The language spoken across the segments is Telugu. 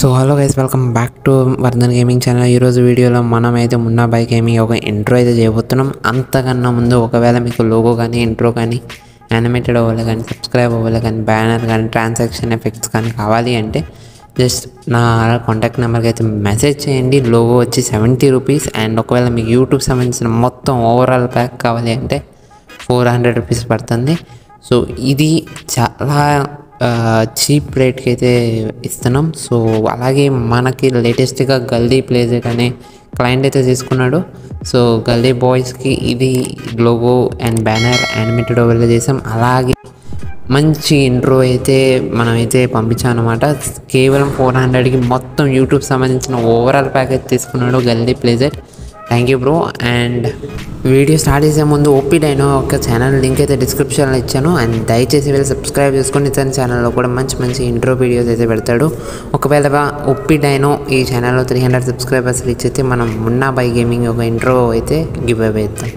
so hello guys welcome back to Vardhan gaming channel ఈరోజు వీడియోలో మనం అయితే మున్నా బై గేమింగ్ ఒక ఇంట్రో అయితే చేయబోతున్నాం అంతకన్నా ముందు ఒకవేళ మీకు లోగో కానీ ఇంట్రో కానీ యానిమేటెడ్ అవ్వాలి కానీ సబ్స్క్రైబ్ అవ్వాలి కానీ బ్యానర్ కానీ ట్రాన్సాక్షన్ ఎఫెక్ట్స్ కానీ కావాలి అంటే జస్ట్ నా కాంటాక్ట్ నెంబర్కి అయితే మెసేజ్ చేయండి లోగో వచ్చి సెవెంటీ రూపీస్ అండ్ ఒకవేళ మీకు యూట్యూబ్ సంబంధించిన మొత్తం ఓవరాల్ ప్యాక్ కావాలి అంటే ఫోర్ హండ్రెడ్ రూపీస్ పడుతుంది సో ఇది చాలా చీప్ రేట్కి అయితే ఇస్తున్నాం సో అలాగే మనకి లేటెస్ట్గా గల్లీ ప్లేజెట్ అనే క్లయింట్ అయితే తీసుకున్నాడు సో గల్లీ బాయ్స్కి ఇది లోగో అండ్ బ్యానర్ యానిమేటెడ్ ఓవర్లో చేసాం అలాగే మంచి ఇంట్రో అయితే మనమైతే పంపించాం అనమాట కేవలం ఫోర్ హండ్రెడ్కి మొత్తం యూట్యూబ్ సంబంధించిన ఓవరాల్ ప్యాకేజ్ తీసుకున్నాడు గల్లీ ప్లేజెట్ thank you bro and video start చేసే ముందు ఓపీ డైనో ఒక ఛానల్ లింక్ అయితే డిస్క్రిప్షన్లో ఇచ్చాను అండ్ దయచేసి వెళ్ళి సబ్స్క్రైబ్ చేసుకొని ఇతని ఛానల్లో కూడా మంచి మంచి ఇంట్రో వీడియోస్ అయితే పెడతాడు ఒకవేళ ఒప్పి డైనో ఈ ఛానల్లో త్రీ హండ్రెడ్ సబ్స్క్రైబర్స్ రీచ్ అయితే మనం మున్నా బై గేమింగ్ ఒక ఇంట్రో అయితే గివ్ అవే ఇద్దాం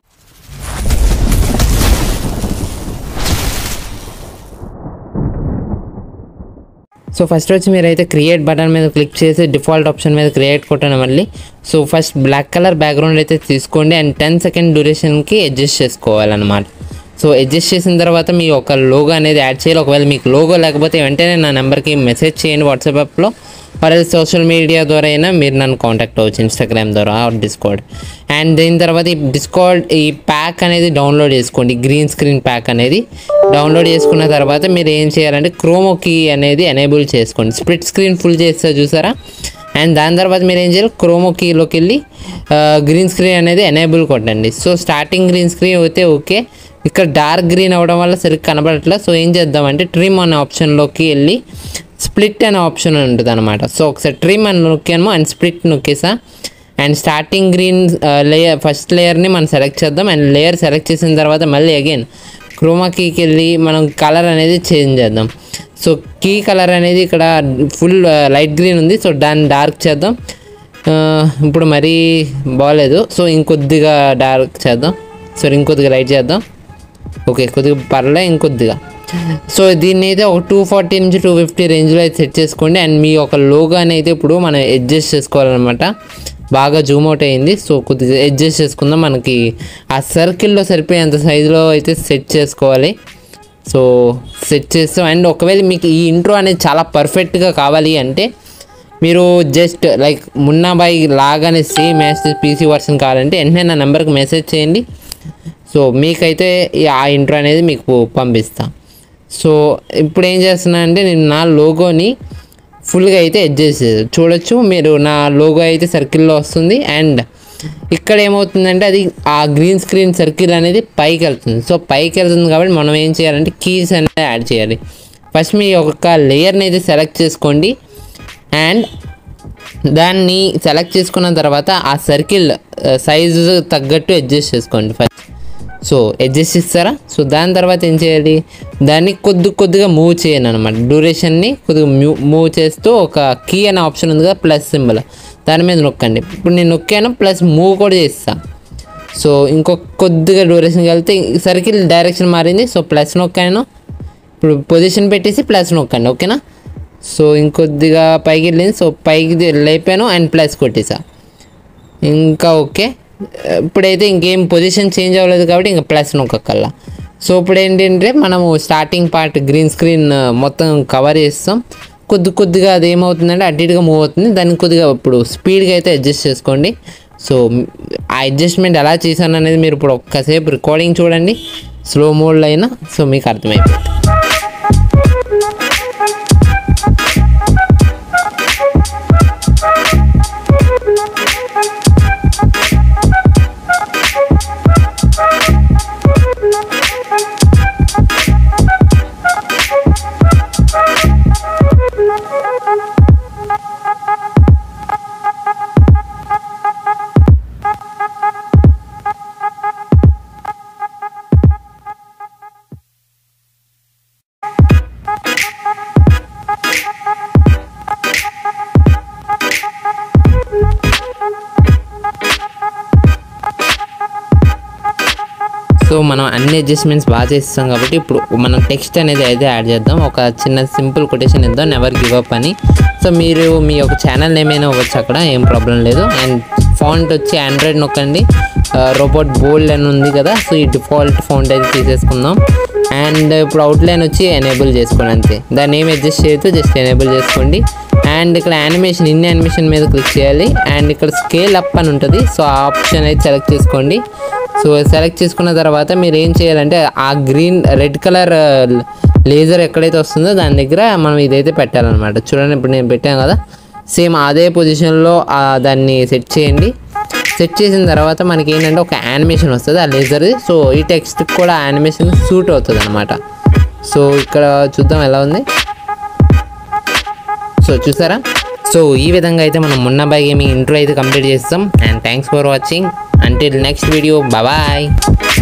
సో ఫస్ట్ వచ్చి మీరైతే క్రియేట్ బటన్ మీద క్లిక్ చేసి డిఫాల్ట్ ఆప్షన్ మీద క్రియేట్ కొట్టండి మళ్ళీ so first black colour background అయితే తీసుకోండి అండ్ టెన్ సెకండ్ డ్యూరేషన్కి అడ్జస్ట్ చేసుకోవాలన్నమాట సో అడ్జస్ట్ చేసిన తర్వాత మీ ఒక లోగో అనేది యాడ్ చేయాలి ఒకవేళ మీకు లోగో లేకపోతే వెంటనే నా నెంబర్కి మెసేజ్ చేయండి వాట్సాప్ యాప్లో మరి సోషల్ మీడియా ద్వారా అయినా మీరు నన్ను కాంటాక్ట్ అవ్వచ్చు ఇన్స్టాగ్రామ్ ద్వారా ఆర్ డిస్కౌడ్ అండ్ దీని తర్వాత ఈ డిస్కౌడ్ ఈ ప్యాక్ అనేది డౌన్లోడ్ చేసుకోండి గ్రీన్ స్క్రీన్ ప్యాక్ అనేది డౌన్లోడ్ చేసుకున్న తర్వాత మీరు ఏం చేయాలంటే క్రోమో కీ అనేది ఎనేబుల్ చేసుకోండి స్ప్లిట్ స్క్రీన్ ఫుల్ చేస్తే చూసారా అండ్ దాని తర్వాత మీరు ఏం చేయాలి క్రోమో కీలోకి వెళ్ళి గ్రీన్ స్క్రీన్ అనేది ఎనేబుల్ కొట్టండి సో స్టార్టింగ్ గ్రీన్ స్క్రీన్ అయితే ఓకే ఇక్కడ డార్క్ గ్రీన్ అవ్వడం వల్ల సరిగ్గా కనబడట్లేదు సో ఏం చేద్దామంటే ట్రిమ్ అనే ఆప్షన్లోకి వెళ్ళి స్ప్లిట్ అనే ఆప్షన్ ఉంటుంది అనమాట సో ఒకసారి ట్రిమ్ అని నొక్కాము అండ్ స్ప్లిట్ నొక్కేసా and starting green layer first లేయర్ని మనం సెలెక్ట్ చేద్దాం అండ్ లేయర్ సెలెక్ట్ చేసిన తర్వాత మళ్ళీ అగైన్ క్రోమా కీకి వెళ్ళి మనం కలర్ అనేది చేంజ్ చేద్దాం సో కీ కలర్ అనేది ఇక్కడ ఫుల్ లైట్ గ్రీన్ ఉంది సో దాన్ని డార్క్ చేద్దాం ఇప్పుడు మరీ బాగాలేదు సో ఇంకొద్దిగా డార్క్ చేద్దాం సో ఇంకొద్దిగా లైట్ చేద్దాం ఓకే కొద్దిగా పర్లే ఇంకొద్దిగా సో దీన్ని అయితే ఒక టూ ఫార్టీ నుంచి టూ ఫిఫ్టీ రేంజ్లో అయితే సెట్ చేసుకోండి అండ్ మీ ఒక లోగాని అయితే ఇప్పుడు మనం అడ్జస్ట్ చేసుకోవాలన్నమాట బాగా జూమ్ అవుట్ అయింది సో కొద్దిగా అడ్జస్ట్ చేసుకుందాం మనకి ఆ సర్కిల్లో సరిపోయేంత సైజులో అయితే సెట్ చేసుకోవాలి సో సెట్ చేస్తాం అండ్ ఒకవేళ మీకు ఈ ఇంట్రో అనేది చాలా పర్ఫెక్ట్గా కావాలి అంటే మీరు జస్ట్ లైక్ మున్నాబాయి లాగానే సేమ్ యాస్ పీసీ వర్షన్ కావాలంటే వెంటనే నా నెంబర్కి మెసేజ్ చేయండి సో మీకైతే ఆ ఇంట్రో అనేది మీకు పంపిస్తా సో ఇప్పుడు ఏం చేస్తున్నా అంటే నేను నా లోగోని ఫుల్గా అయితే అడ్జస్ట్ చేసేది చూడొచ్చు మీరు నా లోగో అయితే సర్కిల్లో వస్తుంది అండ్ ఇక్కడ ఏమవుతుందంటే అది ఆ గ్రీన్ స్క్రీన్ సర్కిల్ అనేది పైకి వెళ్తుంది సో పైకి వెళ్తుంది కాబట్టి మనం ఏం చేయాలంటే కీస్ అనేది యాడ్ చేయాలి ఫస్ట్ మీ ఒక లేయర్ని అయితే సెలెక్ట్ చేసుకోండి అండ్ దాన్ని సెలెక్ట్ చేసుకున్న తర్వాత ఆ సర్కిల్ సైజు తగ్గట్టు అడ్జస్ట్ చేసుకోండి ఫస్ట్ సో అడ్జస్ట్ ఇస్తారా సో దాని తర్వాత ఏం చేయాలి దాన్ని కొద్ది కొద్దిగా మూవ్ చేయను అనమాట డ్యూరేషన్ని కొద్దిగా మూవ్ చేస్తూ ఒక కీ అనే ఆప్షన్ ఉంది కదా ప్లస్ సింబల్ దాని మీద నొక్కండి ఇప్పుడు నేను నొక్కాను ప్లస్ మూవ్ కూడా చేస్తా సో ఇంకొక కొద్దిగా డ్యూరేషన్కి వెళ్తే సర్కిల్ డైరెక్షన్ మారింది సో ప్లస్ నొక్కాను ఇప్పుడు పొజిషన్ పెట్టేసి ప్లస్ నొక్కండి ఓకేనా సో ఇంకొద్దిగా పైకి వెళ్ళింది సో పైకి లేపాను అండ్ ప్లస్ కొట్టేసా ఇంకా ఓకే ఇప్పుడైతే ఇంకేం పొజిషన్ చేంజ్ అవ్వలేదు కాబట్టి ఇంకా ప్లస్ నొక్కకల్లా సో ఇప్పుడు ఏంటంటే మనము స్టార్టింగ్ పార్ట్ గ్రీన్ స్క్రీన్ మొత్తం కవర్ చేస్తాం కొద్ది కొద్దిగా అది ఏమవుతుందంటే అటు ఇటుగా మూవ్ అవుతుంది దాన్ని కొద్దిగా ఇప్పుడు స్పీడ్గా అయితే అడ్జస్ట్ చేసుకోండి సో ఆ అడ్జస్ట్మెంట్ ఎలా చేశాను అనేది మీరు ఇప్పుడు ఒక్కసేపు రికార్డింగ్ చూడండి స్లో మోడ్లో అయినా సో మీకు అర్థమైపోతుంది సో మనం అన్ని అడ్జస్ట్మెంట్స్ బాగా చేస్తాం కాబట్టి ఇప్పుడు మనం టెక్స్ట్ అనేది అయితే యాడ్ చేద్దాం ఒక చిన్న సింపుల్ కొటేషన్ ఇద్దాం నెవర్ గివ్ అప్ అని సో మీరు మీ యొక్క ఛానల్ ఏమైనా ఇవ్వచ్చు అక్కడ ఏం ప్రాబ్లం లేదు అండ్ ఫాంట్ వచ్చి ఆండ్రాయిడ్ నొక్కండి రోబోట్ బోల్డ్ అని ఉంది కదా సో ఈ డిఫాల్ట్ ఫాంట్ అయితే తీసేసుకుందాం అండ్ ఇప్పుడు అవుట్లైన్ వచ్చి ఎనేబుల్ చేసుకోండి అంతే దాన్ని ఏం అడ్జస్ట్ చేయొద్దు జస్ట్ ఎనేబుల్ చేసుకోండి అండ్ ఇక్కడ యానిమేషన్ ఇన్ యానిమేషన్ మీద క్లిక్ చేయాలి అండ్ ఇక్కడ స్కేల్ అప్ అని ఉంటుంది సో ఆ ఆప్షన్ అయితే సెలెక్ట్ చేసుకోండి సో సెలెక్ట్ చేసుకున్న తర్వాత మీరు ఏం చేయాలంటే ఆ గ్రీన్ రెడ్ కలర్ లేజర్ ఎక్కడైతే వస్తుందో దాని దగ్గర మనం ఇదైతే పెట్టాలన్నమాట చూడండి ఇప్పుడు నేను పెట్టాను కదా సేమ్ అదే పొజిషన్లో దాన్ని సెట్ చేయండి సెట్ చేసిన తర్వాత మనకి ఏంటంటే ఒక యానిమేషన్ వస్తుంది ఆ లేజర్ది సో ఈ టెక్స్ట్ కూడా యానిమేషన్ సూట్ అవుతుంది అనమాట సో ఇక్కడ చూద్దాం ఎలా ఉంది సో చూసారా సో ఈ విధంగా అయితే మనం మొన్న బై గేమింగ్ ఇంట్రో అయితే కంప్లీట్ చేస్తాం and thanks for watching until next video bye